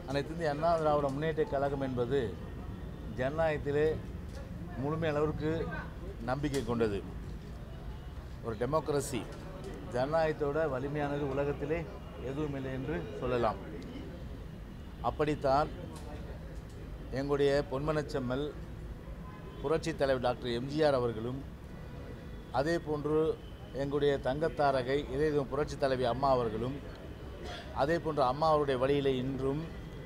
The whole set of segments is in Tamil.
அனைத்து இந்திய அண்ணா திராவிட முன்னேற்ற கழகம் என்பது ஜனநாயகத்திலே முழுமை அளவிற்கு நம்பிக்கை கொண்டது ஒரு டெமோக்ரஸி ஜனநாயகத்தோட வலிமையானது உலகத்திலே எதுவும் இல்லை என்று சொல்லலாம் அப்படித்தான் எங்களுடைய பொன்மனச்செம்மல் புரட்சித் தலைவர் டாக்டர் எம்ஜிஆர் அவர்களும் அதே போன்று எங்களுடைய தங்கத்தாரகை இதய புரட்சித் தலைவி அம்மா அவர்களும் அதே போன்று அம்மா அவருடைய வழியிலே இன்றும்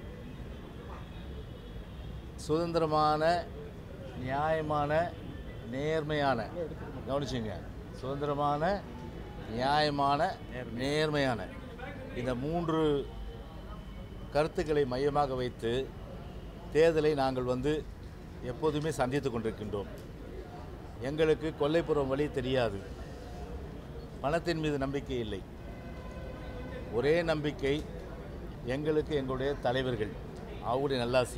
சுதந்திரமான நியாயமான நேர்மையான கவனிச்சுங்க சுதந்திரமான நியாயமான நேர்மையான இந்த மூன்று கருத்துக்களை மையமாக வைத்து தேர்தலை நாங்கள் வந்து எப்போதுமே சந்தித்து கொண்டிருக்கின்றோம் எங்களுக்கு கொல்லைப்புறம் வழி தெரியாது பணத்தின் மீது நம்பிக்கை இல்லை ஒரே நம்பிக்கை எங்களுக்கு எங்களுடைய தலைவர்கள் அவருடைய நல்லாசி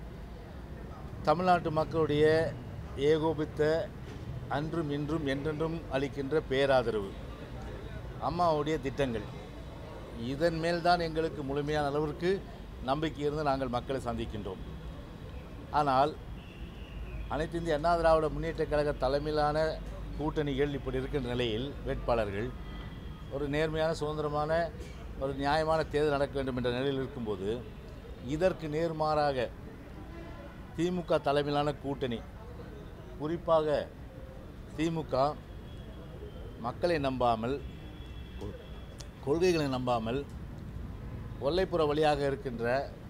தமிழ்நாட்டு மக்களுடைய ஏகோபித்த அன்றும் இன்றும் என்றென்றும் அளிக்கின்ற பேராதரவு அம்மாவுடைய திட்டங்கள் இதன் மேல்தான் எங்களுக்கு முழுமையான அளவிற்கு நம்பிக்கை இருந்து நாங்கள் மக்களை சந்திக்கின்றோம் ஆனால் அனைத்து இந்திய அண்ணா திராவிட முன்னேற்ற கழக தலைமையிலான கூட்டணிகள் இப்படி இருக்கின்ற நிலையில் வேட்பாளர்கள் ஒரு நேர்மையான சுதந்திரமான ஒரு நியாயமான தேர்தல் நடக்க வேண்டும் என்ற நிலையில் இருக்கும்போது இதற்கு நேர்மாறாக திமுக தலைமையிலான கூட்டணி குறிப்பாக திமுக மக்களை நம்பாமல் கொ- கொள்கைகளை நம்பாமல் கொல்லைப்புற வழியாக இருக்கின்ற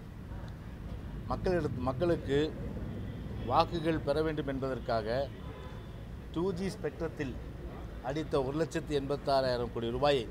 மக்களிட மக்களுக்கு வாக்குகள் பெற வேண்டும் என்பதற்காக டூ ஜி ஸ்பெக்ட்ரத்தில் அடித்த ஒரு லட்சத்தி எண்பத்தாறாயிரம் கோடி ரூபாயை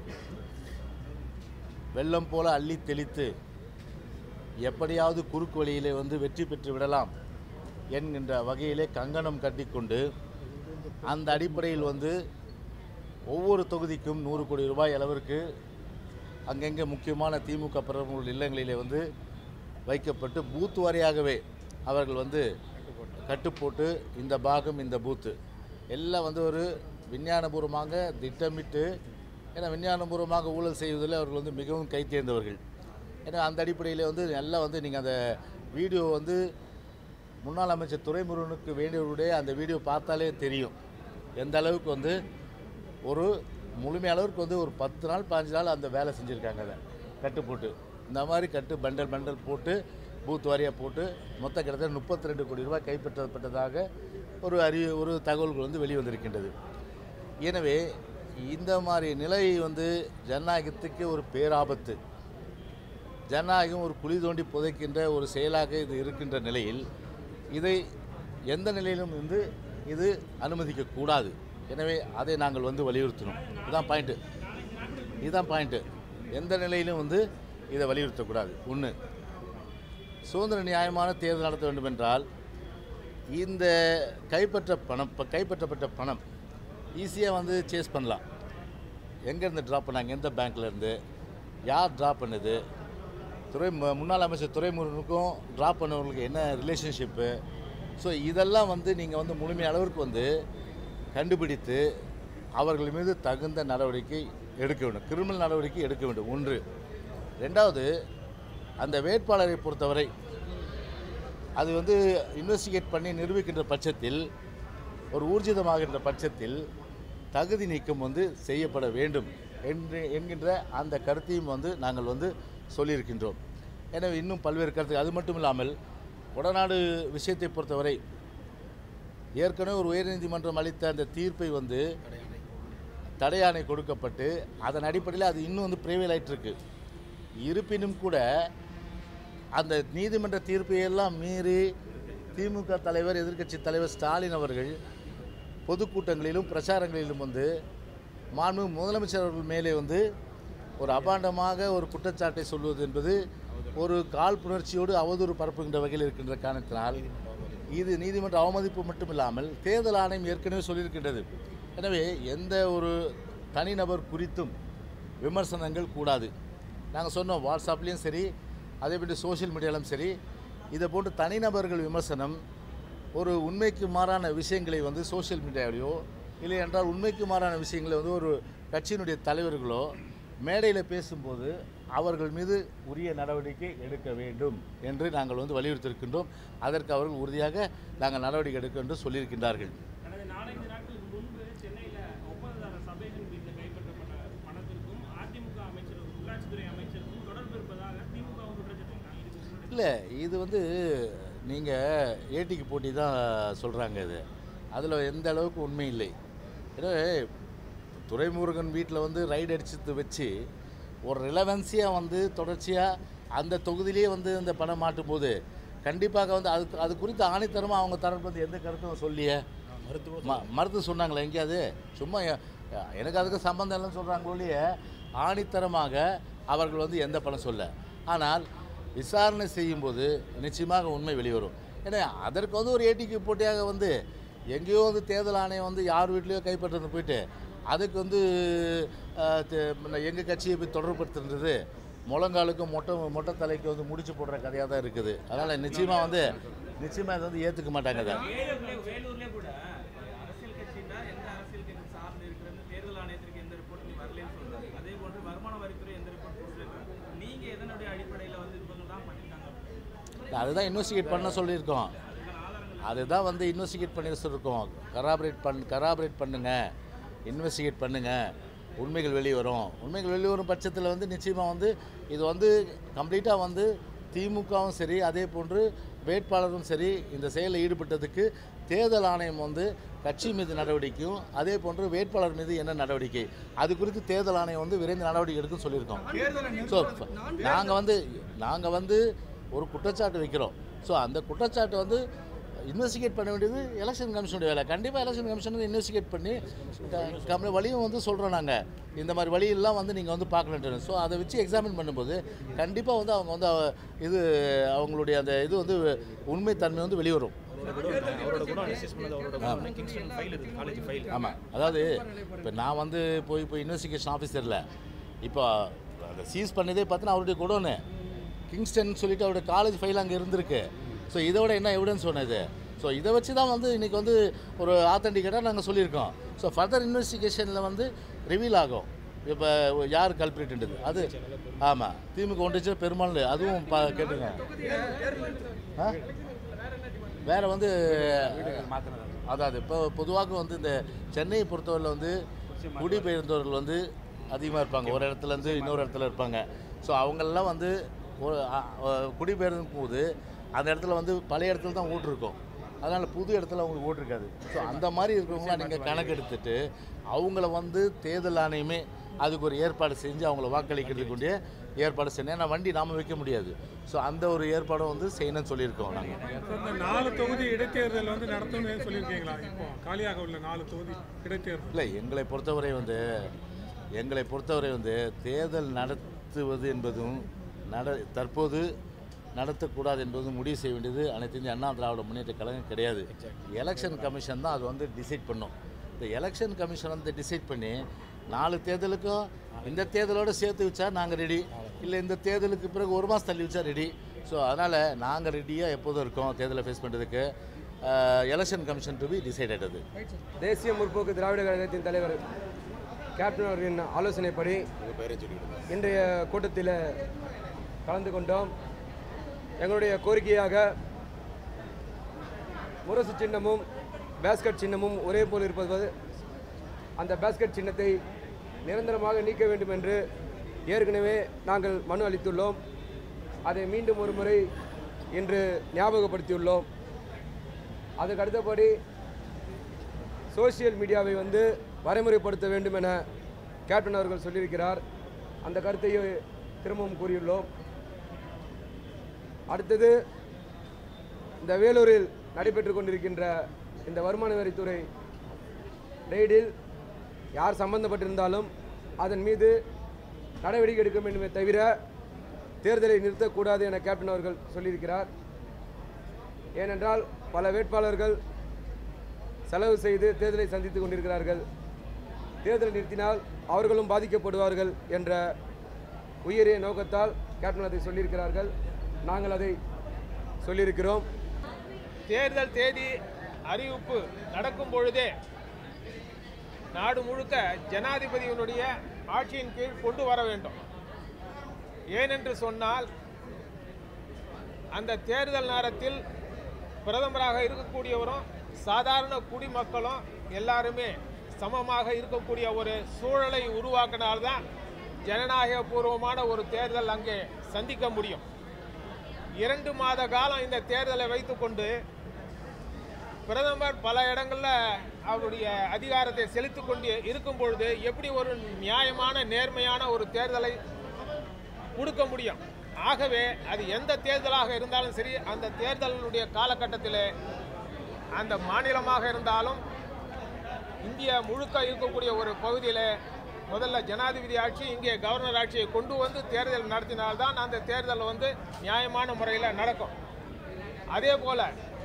வெள்ளம் போல அள்ளி தெளித்து எப்படியாவது குறுக்கு வழியிலே வந்து வெற்றி பெற்று விடலாம் என்கின்ற வகையிலே கங்கணம் கட்டிக்கொண்டு அந்த அடிப்படையில் வந்து ஒவ்வொரு தொகுதிக்கும் நூறு கோடி ரூபாய் அளவிற்கு அங்கங்கே முக்கியமான திமுக பிரமுகர்கள் இல்லங்களிலே வந்து வைக்கப்பட்டு பூத் வாரியாகவே அவர்கள் வந்து கட்டுப்போட்டு இந்த பாகம் இந்த பூத்து எல்லாம் வந்து ஒரு விஞ்ஞானபூர்வமாக திட்டமிட்டு ஏன்னா விஞ்ஞானபூர்வமாக ஊழல் செய்வதில் அவர்கள் வந்து மிகவும் கைத்தேர்ந்தவர்கள் ஏன்னா அந்த அடிப்படையில் வந்து எல்லாம் வந்து நீங்கள் அந்த வீடியோ வந்து முன்னாள் அமைச்சர் துரைமுருகனுக்கு வேண்டியவருடைய அந்த வீடியோ பார்த்தாலே தெரியும் எந்த அளவுக்கு வந்து ஒரு முழுமை அளவுக்கு வந்து ஒரு பத்து நாள் பாஞ்சு நாள் அந்த வேலை செஞ்சுருக்காங்க அதை கட்டு போட்டு இந்த மாதிரி கட்டு பண்டல் பண்டல் போட்டு பூத் வாரியாக போட்டு மொத்த கிட்டத்தட்ட முப்பத்தி ரெண்டு கோடி ரூபாய் கைப்பற்றப்பட்டதாக ஒரு அறி ஒரு தகவல்கள் வந்து வெளிவந்திருக்கின்றது எனவே இந்த மாதிரி நிலை வந்து ஜனநாயகத்துக்கு ஒரு பேராபத்து ஜனநாயகம் ஒரு குழி தோண்டி புதைக்கின்ற ஒரு செயலாக இது இருக்கின்ற நிலையில் இதை எந்த நிலையிலும் வந்து இது அனுமதிக்கக்கூடாது எனவே அதை நாங்கள் வந்து வலியுறுத்தணும் இதுதான் பாயிண்ட்டு இதுதான் பாயிண்ட்டு எந்த நிலையிலும் வந்து இதை வலியுறுத்தக்கூடாது ஒன்று சுதந்திர நியாயமான தேர்தல் நடத்த வேண்டும் என்றால் இந்த கைப்பற்ற பணம் இப்போ கைப்பற்றப்பட்ட பணம் ஈஸியாக வந்து சேஸ் பண்ணலாம் எங்கேருந்து ட்ராப் பண்ணாங்க எந்த பேங்க்ல இருந்து யார் ட்ராப் பண்ணுது துறை மு- முன்னாள் அமைச்சர் துரைமுருகனுக்கும் ட்ராப் பண்ணவங்களுக்கு என்ன ரிலேஷன்ஷிப்பு ஸோ இதெல்லாம் வந்து நீங்கள் வந்து முழுமை அளவிற்கு வந்து கண்டுபிடித்து அவர்கள் மீது தகுந்த நடவடிக்கை எடுக்க வேண்டும் கிரிமினல் நடவடிக்கை எடுக்க வேண்டும் ஒன்று ரெண்டாவது அந்த வேட்பாளரை பொறுத்தவரை அது வந்து இன்வெஸ்டிகேட் பண்ணி நிரூபிக்கின்ற பட்சத்தில் ஒரு ஊர்ஜிதமாகின்ற பட்சத்தில் தகுதி நீக்கம் வந்து செய்யப்பட வேண்டும் என்று என்கின்ற அந்த கருத்தையும் வந்து நாங்கள் வந்து சொல்லியிருக்கின்றோம் எனவே இன்னும் பல்வேறு கருத்து அது மட்டும் இல்லாமல் கொடநாடு விஷயத்தை பொறுத்தவரை ஏற்கனவே ஒரு உயர்நீதிமன்றம் அளித்த அந்த தீர்ப்பை வந்து தடையாணை கொடுக்கப்பட்டு அதன் அடிப்படையில் அது இன்னும் வந்து பிரைவேல் ஆயிட்டு இருக்கு இருப்பினும் கூட அந்த நீதிமன்ற தீர்ப்பையெல்லாம் மீறி திமுக தலைவர் எதிர்க்கட்சி தலைவர் ஸ்டாலின் அவர்கள் பொதுக்கூட்டங்களிலும் பிரச்சாரங்களிலும் வந்து மாண்பு முதலமைச்சர் அவர்கள் மேலே வந்து ஒரு அபாண்டமாக ஒரு குற்றச்சாட்டை சொல்வது என்பது ஒரு காழ்ப்புணர்ச்சியோடு அவதூறு பரப்புகின்ற வகையில் இருக்கின்ற காரணத்தினால் இது நீதிமன்ற அவமதிப்பு மட்டும் இல்லாமல் தேர்தல் ஆணையம் ஏற்கனவே சொல்லியிருக்கின்றது எனவே எந்த ஒரு தனிநபர் குறித்தும் விமர்சனங்கள் கூடாது நாங்கள் சொன்னோம் வாட்ஸ்அப்லேயும் சரி அதே போன்று சோஷியல் மீடியாலும் சரி இதை போன்று தனிநபர்கள் விமர்சனம் ஒரு உண்மைக்கு மாறான விஷயங்களை வந்து சோஷியல் மீடியாவிலையோ இல்லை என்றால் உண்மைக்கு மாறான விஷயங்களை வந்து ஒரு கட்சியினுடைய தலைவர்களோ மேடையில் பேசும்போது அவர்கள் மீது உரிய நடவடிக்கை எடுக்க வேண்டும் என்று நாங்கள் வந்து வலியுறுத்தியிருக்கின்றோம் அதற்கு அவர்கள் உறுதியாக நாங்கள் நடவடிக்கை எடுக்க என்று சொல்லியிருக்கின்றார்கள் கடந்த நாலஞ்சு நாட்களுக்கு முன்பு சென்னையில் ஒப்பந்ததாரர் சபேஷன் வீட்டில் கைப்பற்றப்பட்ட பணத்திற்கும் அதிமுக அமைச்சர் உள்ளாட்சித்துறை அமைச்சருக்கும் தொடர்பு இருப்பதாக திமுக குற்றச்சாட்டு இதுக்கு முன்னாடி இல்லை இது வந்து நீங்கள் ஏட்டிக்கு போட்டி தான் சொல்கிறாங்க இது அதில் எந்த அளவுக்கு உண்மை இல்லை ஏன்னா துரைமுருகன் வீட்டில் வந்து ரைடு அடிச்சது வச்சு ஒரு ரிலவன்ஸியாக வந்து தொடர்ச்சியாக அந்த தொகுதியிலே வந்து அந்த பணம் மாட்டும் போது கண்டிப்பாக வந்து அது அது குறித்து ஆணைத்தரமாக அவங்க தரப்பு வந்து எந்த கருத்தும் சொல்லியே ம மருத்துவம் சொன்னாங்களே எங்கேயாவது சும்மா எ- எனக்கு அதுக்கு சம்மந்தம் இல்லைன்னு சொல்கிறாங்க ஒழிய ஆணித்தரமாக அவர்கள் வந்து எந்த பணம் சொல்ல ஆனால் விசாரணை செய்யும்போது நிச்சயமாக உண்மை வெளிவரும் ஏன்னா அதற்கு வந்து ஒரு ஏடிக்கு போட்டியாக வந்து எங்கேயோ வந்து தேர்தல் ஆணையம் வந்து யார் வீட்லேயோ கைப்பற்றுறது போயிட்டு அதுக்கு வந்து எங்கள் கட்சியை போய் தொடர்புபடுத்துன்றது முழங்காலுக்கும் மொட்டை மொட்டை தலைக்கு வந்து முடிச்சு போடுற கதையாக தான் இருக்குது அதனால் நிச்சயமாக வந்து நிச்சயமாக இதை வந்து ஏற்றுக்க மாட்டாங்க அதை வேலூர்ல வேலூர்ல கூட அரசியல் கட்சினா எந்த அரசியல் கட்சி சார்ந்து இருக்கிறது தேர்தல் ஆணையத்திற்கு எந்த ரிப்போர்ட் வரலன்னு சொல்றாங்க அதே போன்று வருமான வரித்துறை எந்த ரிப்போர்ட் கொடுத்துருக்காங்க நீங்க எதனுடைய அடிப்படையில் வந்து இவங்க தான் பண்ணிருக்காங்க அதுதான் இன்வெஸ்டிகேட் பண்ண சொல்லியிருக்கோம் அதுதான் வந்து இன்வெஸ்டிகேட் பண்ணி சொல்லியிருக்கோம் கராபரேட் பண் கராபரேட் பண்ணுங்க இன்வெஸ்டிகேட் பண்ணுங்க உண்மைகள் வெளியே வரும் உண்மைகள் வெளியே வரும் பட்சத்தில் வந்து நிச்சயமாக வந்து இது வந்து கம்ப்ளீட்டாக வந்து திமுகவும் சரி அதே போன்று வேட்பாளரும் சரி இந்த செயலில் ஈடுபட்டதுக்கு தேர்தல் ஆணையம் வந்து கட்சி மீது நடவடிக்கையும் அதே போன்று வேட்பாளர் மீது என்ன நடவடிக்கை அது குறித்து தேர்தல் ஆணையம் வந்து விரைந்து நடவடிக்கை எடுக்கும் சொல்லியிருக்கோம் ஸோ நாங்கள் வந்து நாங்கள் வந்து ஒரு குற்றச்சாட்டு வைக்கிறோம் ஸோ அந்த குற்றச்சாட்டு வந்து இன்வெஸ்டிகேட் பண்ண வேண்டியது எலெக்ஷன் கமிஷனுடைய வேலை கண்டிப்பாக எலெக்ஷன் கமிஷன் வந்து இன்வெஸ்டிகேட் பண்ணி க- கம்மி வழியும் வந்து சொல்கிறோம் நாங்கள் இந்த மாதிரி வழியெல்லாம் வந்து நீங்கள் வந்து பார்க்கலன்ட்டு ஸோ அதை வச்சு எக்ஸாமின் பண்ணும்போது கண்டிப்பாக வந்து அவங்க வந்து அவ- இது அவங்களுடைய அந்த இது வந்து உண்மைத்தன்மை வந்து வெளிவரும் அவரோட குணம் அனலைசிஸ் பண்ணது அவரோட குணம் கிங்ஸ்டன் ஃபைல் இருக்கு காலேஜ் ஃபைல் ஆமாம் அதாவது இப்போ நான் வந்து போய் இப்போ இன்வெஸ்டிகேஷன் ஆஃபீஸரில் இப்போ அதை சீஸ் பண்ணதே பார்த்தீங்கன்னா அவருடைய குடோனு கிங்ஸ்டன் சொல்லிட்டு அவருடைய காலேஜ் ஃபைல் அங்கே இருந்திருக்கு ஸோ இதோட என்ன எவிடன்ஸ் சொன்னது ஸோ இதை வச்சு தான் வந்து இன்றைக்கி வந்து ஒரு ஆத்தென்டிகேட்டாக நாங்கள் சொல்லியிருக்கோம் ஸோ ஃபர்தர் இன்வெஸ்டிகேஷனில் வந்து ரிவீல் ஆகும் இப்போ யார் கல்பிரிட்டுன்றது அது ஆமாம் திமுக ஒன்றிச்சு பெருமாள் அதுவும் பா கேட்டுங்க ஆ வேற வந்து அதாவது இப்போ பொதுவாக வந்து இந்த சென்னையை பொறுத்தவரையில் வந்து குடிபெயர்ந்தவர்கள் வந்து அதிகமாக இருப்பாங்க ஒரு இடத்துல இருந்து இன்னொரு இடத்துல இருப்பாங்க ஸோ அவங்களெல்லாம் வந்து ஒரு அ- அ- குடிபெயர்ந்தும் போது அந்த இடத்துல வந்து பழைய இடத்துல தான் ஓட்டு இருக்கும் அதனால் புது இடத்துல அவங்களுக்கு ஓட்டு இருக்காது ஸோ அந்த மாதிரி இருக்கிறவங்களாம் நீங்கள் கணக்கெடுத்துட்டு அவங்கள வந்து தேர்தல் ஆணையமே அதுக்கு ஒரு ஏற்பாடு செஞ்சு அவங்கள வாக்களிக்கிறதுக்கு வேண்டிய ஏற்பாடு செய்யணும் ஏன்னா வண்டி நாம் வைக்க முடியாது ஸோ அந்த ஒரு ஏற்பாடும் வந்து செய்யணும்னு சொல்லியிருக்கோம் நாங்கள் சார், இந்த நாலு தொகுதி இடைத்தேர்தல் வந்து நடத்தணும்னு சொல்லியிருக்கீங்களா இப்போ காலியாக உள்ள நாலு தொகுதி இடைத்தேர்தல் இல்லை எங்களை பொறுத்தவரை வந்து எங்களை பொறுத்தவரை வந்து தேர்தல் நடத்துவது என்பதும் நட தற்போது நடத்தக்கூடாது என்பதும் முடிவு செய்ய வேண்டியது அனைத்து இந்திய அண்ணா திராவிட முன்னேற்ற கழகம் கிடையாது எலெக்ஷன் கமிஷன் தான் அது வந்து டிசைட் பண்ணும் இந்த எலெக்ஷன் கமிஷன் வந்து டிசைட் பண்ணி நாலு தேர்தலுக்கும் இந்த தேர்தலோடு சேர்த்து வச்சா நாங்கள் ரெடி இல்லை இந்த தேர்தலுக்கு பிறகு ஒரு மாதம் தள்ளி வச்சா ரெடி ஸோ அதனால் நாங்கள் ரெடியாக எப்போதும் இருக்கோம் தேர்தலை ஃபேஸ் பண்ணுறதுக்கு election commission to be decided அது தேசிய முற்போக்கு திராவிட கழகத்தின் தலைவர் கேப்டன் அவர்களின் ஆலோசனைப்படி இன்றைய கூட்டத்தில் கலந்து கொண்டோம் எங்களுடைய கோரிக்கையாக முரசு சின்னமும் பேஸ்கட் சின்னமும் ஒரே போல் இருப்பது அந்த பேஸ்கட் சின்னத்தை நிரந்தரமாக நீக்க வேண்டும் என்று ஏற்கனவே நாங்கள் மனு அளித்துள்ளோம் அதை மீண்டும் ஒரு முறை இன்று ஞாபகப்படுத்தியுள்ளோம் அதுக்கு அடுத்தபடி சோஷியல் மீடியாவை வந்து வரைமுறைப்படுத்த வேண்டும் என கேப்டன் அவர்கள் சொல்லியிருக்கிறார் அந்த கருத்தை திரும்பவும் கூறியுள்ளோம் அடுத்தது இந்த வேலூரில் நடைபெற்று கொண்டிருக்கின்ற இந்த வருமான வரித்துறை ரெய்டில் யார் சம்பந்தப்பட்டிருந்தாலும் அதன் மீது நடவடிக்கை எடுக்க வேண்டுமே தவிர தேர்தலை நிறுத்தக்கூடாது என கேப்டன் அவர்கள் சொல்லியிருக்கிறார் ஏனென்றால் பல வேட்பாளர்கள் செலவு செய்து தேர்தலை சந்தித்துக் கொண்டிருக்கிறார்கள் தேர்தலை நிறுத்தினால் அவர்களும் பாதிக்கப்படுவார்கள் என்ற உயரிய நோக்கத்தால் கேப்டன் அதை சொல்லியிருக்கிறார்கள் நாங்கள் அதை சொல்லியிருக்கிறோம் தேர்தல் தேதி அறிவிப்பு நடக்கும் பொழுதே நாடு முழுக்க ஜனாதிபதியினுடைய ஆட்சியின் கீழ் கொண்டு வர வேண்டும் ஏனென்று சொன்னால் அந்த தேர்தல் நேரத்தில் பிரதமராக இருக்கக்கூடியவரும் சாதாரண குடிமக்களும் எல்லாருமே சமமாக இருக்கக்கூடிய ஒரு சூழலை உருவாக்கினால்தான் ஜனநாயக பூர்வமான ஒரு தேர்தல் அங்கே சந்திக்க முடியும் இரண்டு மாத காலம் இந்த தேர்தலை வைத்துக்கொண்டு பிரதமர் பல இடங்களில் அவருடைய அதிகாரத்தை செலுத்திக் கொண்டு இருக்கும் பொழுது எப்படி ஒரு நியாயமான நேர்மையான ஒரு தேர்தலை கொடுக்க முடியும் ஆகவே அது எந்த தேர்தலாக இருந்தாலும் சரி அந்த தேர்தலினுடைய காலகட்டத்தில் அந்த மாநிலமாக இருந்தாலும் இந்தியா முழுக்க இருக்கக்கூடிய ஒரு பகுதியில் முதல்ல ஜனாதிபதி ஆட்சி இங்கே கவர்னர் ஆட்சியை கொண்டு வந்து தேர்தல் நடத்தினால்தான் அந்த தேர்தல் வந்து நியாயமான முறையில் நடக்கும் அதே போல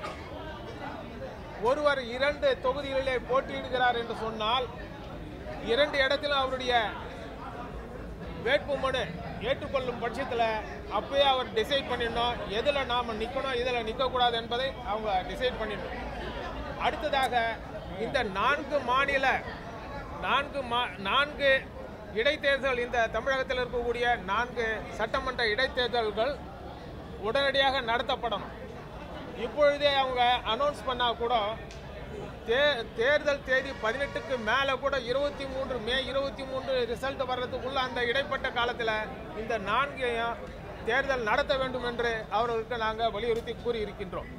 ஒருவர் இரண்டு தொகுதிகளிலே போட்டியிடுகிறார் என்று சொன்னால் இரண்டு இடத்திலும் அவருடைய வேட்புமனு ஏற்றுக்கொள்ளும் பட்சத்தில் அப்பயே அவர் டிசைட் பண்ணிடணும் எதில் நாம் நிற்கணும் இதில் நிற்கக்கூடாது என்பதை அவங்க டிசைட் பண்ணிடணும் அடுத்ததாக இந்த நான்கு மாநில நான்கு மா நான்கு இடைத்தேர்தல் இந்த தமிழகத்தில் இருக்கக்கூடிய நான்கு சட்டமன்ற இடைத்தேர்தல்கள் உடனடியாக நடத்தப்படணும் இப்பொழுதே அவங்க அனௌன்ஸ் பண்ணால் கூட தே தேர்தல் தேதி பதினெட்டுக்கு மேலே கூட இருபத்தி மூன்று மே இருபத்தி மூன்று ரிசல்ட் வர்றதுக்குள்ள அந்த இடைப்பட்ட காலத்தில் இந்த நான்கையும் தேர்தல் நடத்த வேண்டும் என்று அவர்களுக்கு நாங்கள் வலியுறுத்தி கூறியிருக்கின்றோம்